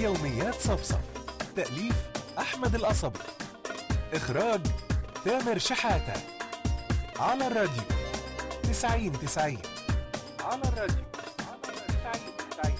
يوميات صفصف تأليف أحمد القصبي إخراج تامر شحاتة على الراديو تسعين تسعين على الراديو تسعين تسعين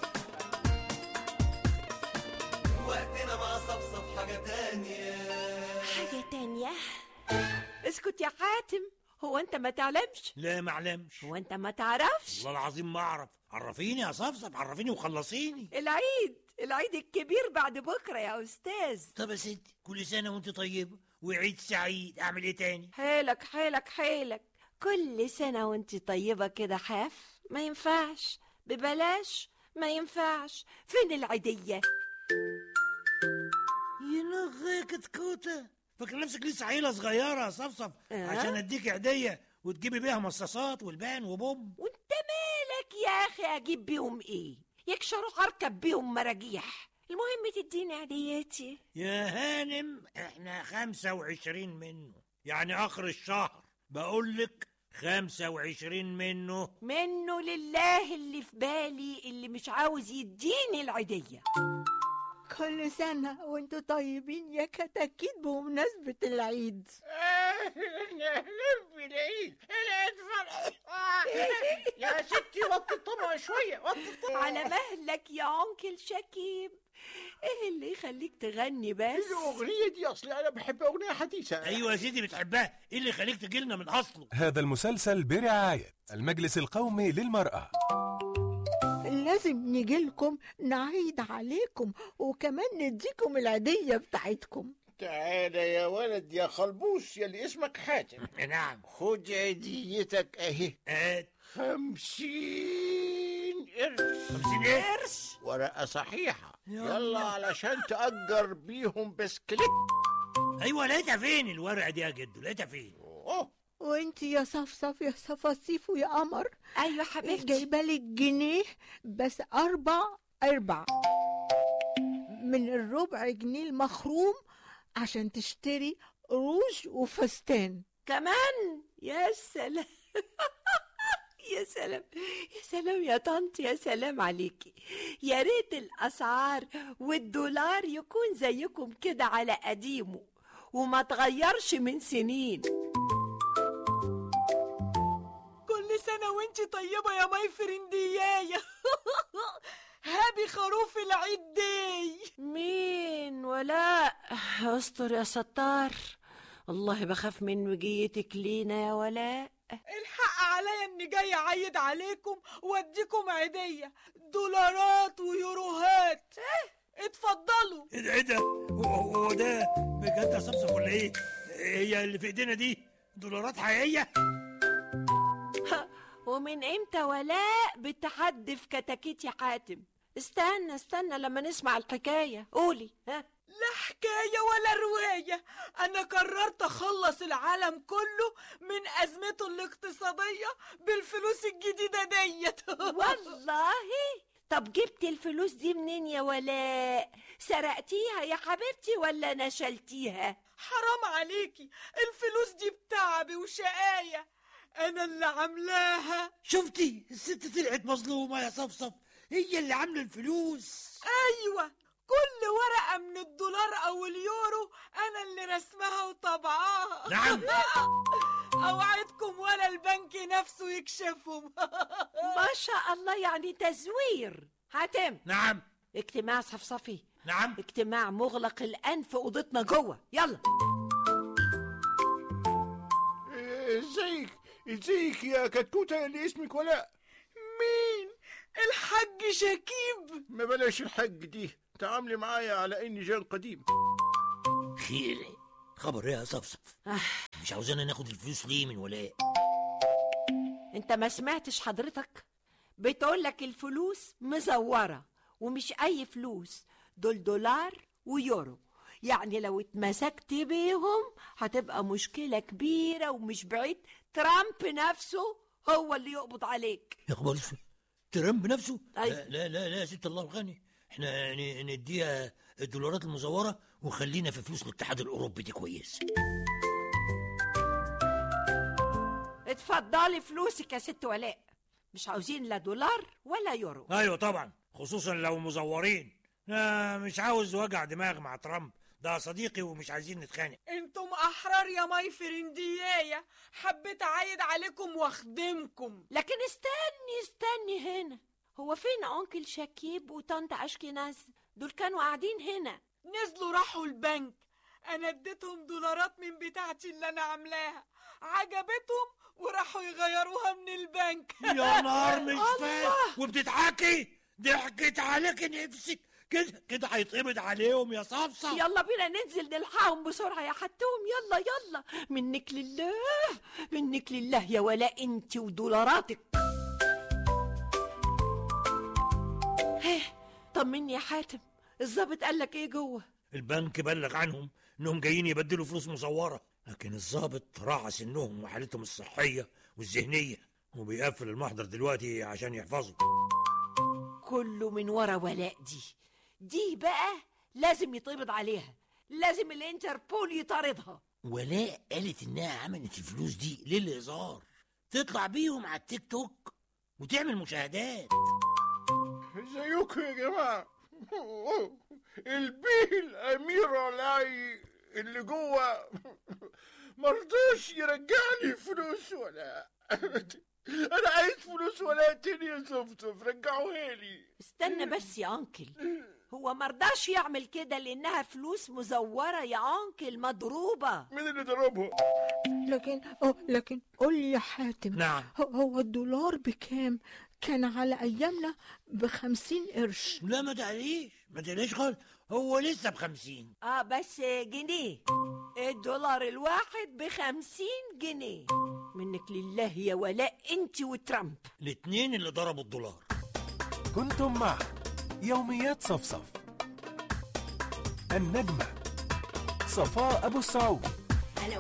وقتنا مع صفصف حاجة تانية حاجة تانية اسكت يا حاتم هو انت ما تعلمش لا ما اعلمش هو انت ما تعرفش والله العظيم ما اعرف عرفيني يا صفصف عرفيني وخلصيني العيد العيد الكبير بعد بكرة يا أستاذ طب يا ستي كل سنه وانت طيبه وعيد سعيد اعمل ايه تاني حيلك حيلك حيلك كل سنة وانت طيبة كده حاف ما ينفعش ببلاش ما ينفعش فين العيدية ينغ كتكوته فاكر نفسك لسه عيله صغيره يا صفصف آه. عشان اديك عيديه وتجيبي بيها مصاصات والبان وبوم وانت مالك يا أخي أجيب بيهم إيه يكشروا أركب بيهم مراجيح المهم تديني عيديتي يا هانم احنا خمسة وعشرين منه يعني اخر الشهر بقولك خمسة وعشرين منه منه لله اللي في بالي اللي مش عاوز يديني العيدية كل سنة وانتوا طيبين يا كتاكيت بمناسبة العيد نلف العيد العيد فرح يا ستي وطي الطبق شوية وطي الطبق على مهلك يا عنكل شكيب ايه اللي يخليك تغني بس الأغنية دي أصلي أنا بحب أغنية حديثة ايوه يا سيدي بتحبها ايه اللي يخليك تجيلنا من اصله هذا المسلسل برعاية المجلس القومي للمرأة لازم نجيلكم نعيد عليكم وكمان نديكم العيدية بتاعتكم تعالى يا ولد يا خلبوس يا اللي اسمك حاتم نعم خد عيديتك أهي آه، خمسين قرش خمسين ايه قرش ورقة صحيحة يلا علشان تأجر بيهم بسكليت ايوه لقيتها فين الورقه دي يا جدو لقيتها فين أوه وانت يا صفصف يا صفاصيف ويا قمر ايوه حبيبتي جايبه لك جنيه بس اربع اربع من الربع جنيه المخروم عشان تشتري روج وفستان كمان يا سلام يا سلام يا سلام يا طنط يا سلام عليكي يا ريت الاسعار والدولار يكون زيكم كده على قديمه وما تغيرش من سنين كل سنة وانت طيبة يا ماي فرندياية هابي خروف العيد دي مين ولا استر يا ستار والله بخاف من وجيتك لينا يا ولاء الحق عليا اني جاي اعيد عليكم واديكم عيدية دولارات ويوروهات اتفضلوا ايه ده ايه ده هو- هو ده بجد يا صفصف ولا ايه هي اللي في ايدينا دي دولارات حقيقيه ومن امتى ولاء بتحدي في كتاكيت يا حاتم استنى استنى لما نسمع الحكاية قولي ها لا حكاية ولا رواية أنا قررت أخلص العالم كله من أزمته الاقتصادية بالفلوس الجديدة ديت والله طب جبت الفلوس دي منين يا ولاء سرقتيها يا حبيبتي ولا نشلتيها حرام عليكي الفلوس دي بتعبي وشقاية أنا اللي عاملاها شفتي الست طلعت مظلومه يا صفصف هي اللي عامله الفلوس أيوة كل ورقة من الدولار أو اليورو أنا اللي رسمها وطبعاها نعم أوعدكم ولا البنك نفسه يكشفهم ما شاء الله يعني تزوير حاتم نعم اجتماع صفصفي نعم اجتماع مغلق الآن في أوضتنا جوه يلا ازيك ازيك يا كتكوتة اللي اسمك ولاء مين الحاج شكيب ما بلاش الحج دي تعاملي معايا على اني جان قديم خير خبر ايه يا صفصف آه. مش عاوزانا ناخد الفلوس ليه من ولاء انت ما سمعتش حضرتك بتقولك الفلوس مزورة ومش اي فلوس دول دولار ويورو يعني لو اتمسكت بيهم هتبقى مشكلة كبيرة ومش بعيد ترامب نفسه هو اللي يقبض عليك يا خبر اسود ترامب نفسه أيوة. لا لا لا, لا يا ست الله الغني احنا ن- نديها الدولارات المزوره وخلينا في فلوس الاتحاد الاوروبي دي كويس اتفضلي فلوسك يا ست ولاء مش عاوزين لا دولار ولا يورو ايوه طبعا خصوصا لو مزورين لا مش عاوز وجع دماغ مع ترامب ده صديقي ومش عايزين نتخانق انتم احرار يا ماي فرنديايا حبيت اعايد عليكم واخدمكم لكن استني استني هنا هو فين أنكل شكيب وطنط أشكناز دول كانوا قاعدين هنا نزلوا راحوا البنك انا اديتهم دولارات من بتاعتي اللي انا عاملاها عجبتهم وراحوا يغيروها من البنك يا نهار مش فاهم وبتضحكي ضحكت عليك نفسك كده كده هيتقبض عليهم يا صفصف يلا بينا ننزل نلحقهم بسرعة يا حتوم يلا يلا منك لله منك لله يا ولاء انت ودولاراتك هيه طمني يا حاتم الظابط قال لك ايه جوه البنك بلغ عنهم انهم جايين يبدلوا فلوس مزوره لكن الضابط راعى سنهم وحالتهم الصحيه والذهنيه وبيقفل المحضر دلوقتي عشان يحفظوا كله من ورا ولاء دي دي بقى لازم يتقبض عليها لازم الانتربول يطاردها ولاء قالت انها عملت الفلوس دي للهزار تطلع بيهم على التيك توك وتعمل مشاهدات ازيكم يا جماعة البيه الأمير علاي اللي جوه مرضاش يرجع لي فلوس ولا أنا عايز فلوس ولا تاني يا صفصف رجعوها لي استنى بس يا انكل هو مرضاش يعمل كده لانها فلوس مزورة يا انكل مضروبة مين اللي ضربها؟ لكن أو لكن قول لي يا حاتم نعم هو- هو الدولار بكام كان على ايامنا بخمسين قرش لا ما تقليش ما تقليش خالص هو لسه بخمسين اه بس جنيه الدولار الواحد بخمسين جنيه منك لله يا ولاء انت وترامب الاتنين اللي ضربوا الدولار كنتم مع يوميات صفصف النجمة صفاء أبو السعود